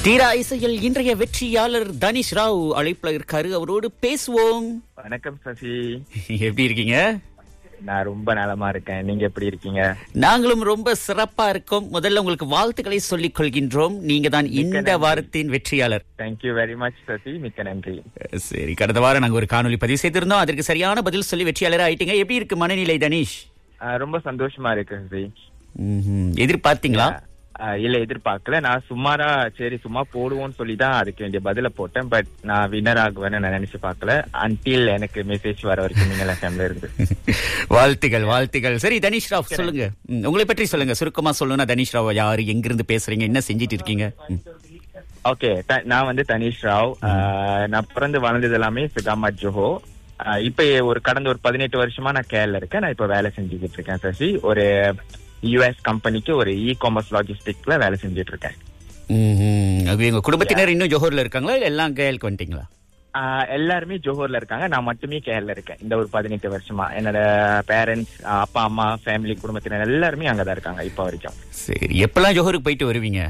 தீரா இசையில் இன்றைய வெற்றியாளர் தனிஷ் ராவ் அழைப்புல இருக்காரு அவரோடு பேசுவோம் வணக்கம் சசி எப்படி இருக்கீங்க நான் ரொம்ப நலமா இருக்கேன் நீங்க எப்படி இருக்கீங்க நாங்களும் ரொம்ப சிறப்பா இருக்கோம் முதல்ல உங்களுக்கு வாழ்த்துக்களை சொல்லிக் கொள்கின்றோம் நீங்க தான் இந்த வாரத்தின் வெற்றியாளர் தேங்க்யூ வெரி மச் சசி மிக்க நன்றி சரி கடந்த வாரம் நாங்க ஒரு காணொலி பதிவு செய்திருந்தோம் அதற்கு சரியான பதில் சொல்லி வெற்றியாளர் ஆயிட்டீங்க எப்படி இருக்கு மனநிலை தனிஷ் ஆஹ் ரொம்ப சந்தோஷமா இருக்கு சசி ம்ஹும். எதிர்பார்த்தீங்களா ஆஹ் இல்ல எதிர்பார்க்கல நான் சும்மாரா சரி சும்மா போடுவோம்னு சொல்லி தான் அதுக்கு வேண்டிய பதில போட்டேன் பட் நான் வின்னர் ஆகுவேன்னு நான் நினைச்சு பார்க்கல அன்டில் எனக்கு மெசேஜ் வர வரைக்கும் நீங்க ஃபேமில இருந்து வாழ்த்துகள் வாழ்த்துகள் சரி தனிஷ் ராவ் சொல்லுங்க ம், உங்களை பற்றி சொல்லுங்க சுருக்கமா சொல்லணும்னா தனிஷ் ராவ் யாரு எங்க இருந்து பேசுறீங்க என்ன செஞ்சிட்டு இருக்கீங்க ம். ஓகே நான் வந்து தனிஷ் ராவ் ஆஹ் நான் பிறந்து வளர்ந்தது எல்லாமே சுகாமா ஜோஹோ ஆஹ் இப்ப ஒரு கடந்த ஒரு பதினெட்டு வருஷமா நான் கேரள இருக்கேன் நான் இப்ப வேலை செஞ்சுக்கிட்டு இருக்கேன் சசி ஒரு யுஎஸ் கம்பெனிக்கு ஒரு இ காமர்ஸ் லாஜிஸ்டிக்ல வேலை செஞ்சுட்டு இருக்கேன் ம்ஹும். அது எங்க குடும்பத்தினர் இன்னும் ஜோஹர்ல இருக்காங்களா இல்ல எல்லாம் கேளுக்கு வந்துட்டீங்களா ஆஹ் எல்லாருமே ஜோஹர்ல இருக்காங்க நான் மட்டுமே கேரள இருக்கேன் இந்த ஒரு பதினெட்டு வருஷமா என்னோட பேரண்ட்ஸ் அப்பா அம்மா ஃபேமிலி குடும்பத்தினர் எல்லாருமே அங்கதான் இருக்காங்க இப்ப வரைக்கும் சரி எப்பெல்லாம் ஜோஹருக்கு போயிட்டு வருவீங்க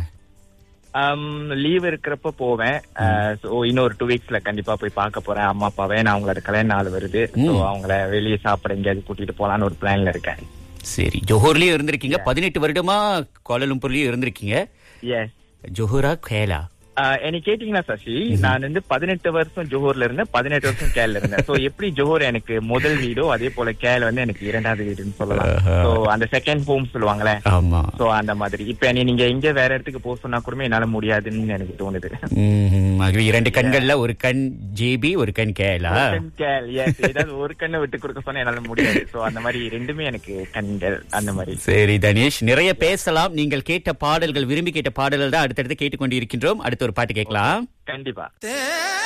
லீவ் இருக்கிறப்ப போவேன் ஸோ இன்னொரு டூ வீக்ஸ்ல கண்டிப்பா போய் பார்க்க போறேன் அம்மா அப்பாவே நான் அவங்களோட கல்யாண நாள் வருது ஸோ அவங்கள வெளியே சாப்பிட எங்கேயாவது கூட்டிட்டு போலான்னு ஒரு பிளான்ல இருக்கேன் சரி ஜோஹர்லயும் இருந்திருக்கீங்க பதினெட்டு வருடமா கோலலும்பூர்லயும் இருந்திருக்கீங்க எஸ் ஜோஹரா கேலா என்ன கேட்டீங்கன்னா சசி நான் வந்து பதினெட்டு வருஷம் ஜோஹர்ல இருந்தேன் பதினெட்டு வருஷம் கேல இருந்தேன் சோ எப்படி ஜோஹர் எனக்கு முதல் வீடோ அதே போல கேல வந்து எனக்கு இரண்டாவது வீடுன்னு சொல்லலாம் சோ அந்த செகண்ட் ஹோம் சொல்லுவாங்களே ஆமா சோ அந்த மாதிரி இப்ப நீ நீங்க எங்க வேற இடத்துக்கு போக சொன்னா கூட என்னால முடியாதுன்னு எனக்கு தோணுது ம்ஹும். ஆகவே இரண்டு கண்கள்ல ஒரு கண் ஜேபி ஒரு கண் கேலா கேல் yes ஏதாவது ஒரு கண்ணை விட்டு கொடுக்க சொன்னா என்னால முடியாது சோ அந்த மாதிரி ரெண்டுமே எனக்கு கண்கள் அந்த மாதிரி சரி தனேஷ் நிறைய பேசலாம் நீங்கள் கேட்ட பாடல்கள் விரும்பி கேட்ட பாடல்கள் தான் அடுத்தடுத்து கேட்டுக்கொண்டிருக்கின்றோம் அடுத்த ஒரு பாட்டு கேட்கலாம் கண்டிப்பா தேன்